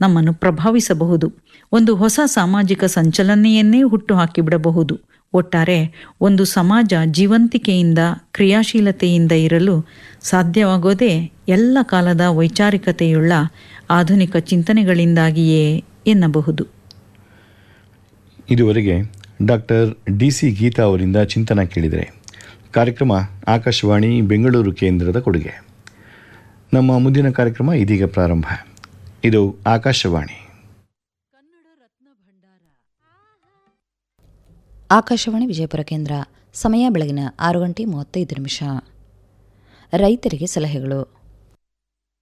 ನಮ್ಮನ್ನು ಪ್ರಭಾವಿಸಬಹುದು ಒಂದು ಹೊಸ ಸಾಮಾಜಿಕ ಸಂಚಲನೆಯನ್ನೇ ಹುಟ್ಟು ಹಾಕಿಬಿಡಬಹುದು ಒಟ್ಟಾರೆ ಒಂದು ಸಮಾಜ ಜೀವಂತಿಕೆಯಿಂದ ಕ್ರಿಯಾಶೀಲತೆಯಿಂದ ಇರಲು ಸಾಧ್ಯವಾಗೋದೇ ಎಲ್ಲ ಕಾಲದ ವೈಚಾರಿಕತೆಯುಳ್ಳ ಆಧುನಿಕ ಚಿಂತನೆಗಳಿಂದಾಗಿಯೇ ಎನ್ನಬಹುದು ಇದುವರೆಗೆ ಡಾಕ್ಟರ್ ಡಿ ಸಿ ಗೀತಾ ಅವರಿಂದ ಚಿಂತನ ಕೇಳಿದರೆ ಕಾರ್ಯಕ್ರಮ ಆಕಾಶವಾಣಿ ಬೆಂಗಳೂರು ಕೇಂದ್ರದ ಕೊಡುಗೆ ನಮ್ಮ ಮುಂದಿನ ಕಾರ್ಯಕ್ರಮ ಇದೀಗ ಪ್ರಾರಂಭ ಇದು ಆಕಾಶವಾಣಿ ಆಕಾಶವಾಣಿ ವಿಜಯಪುರ ಕೇಂದ್ರ ಸಮಯ ಬೆಳಗಿನ ಆರು ಗಂಟೆ ಮೂವತ್ತೈದು ನಿಮಿಷ ರೈತರಿಗೆ ಸಲಹೆಗಳು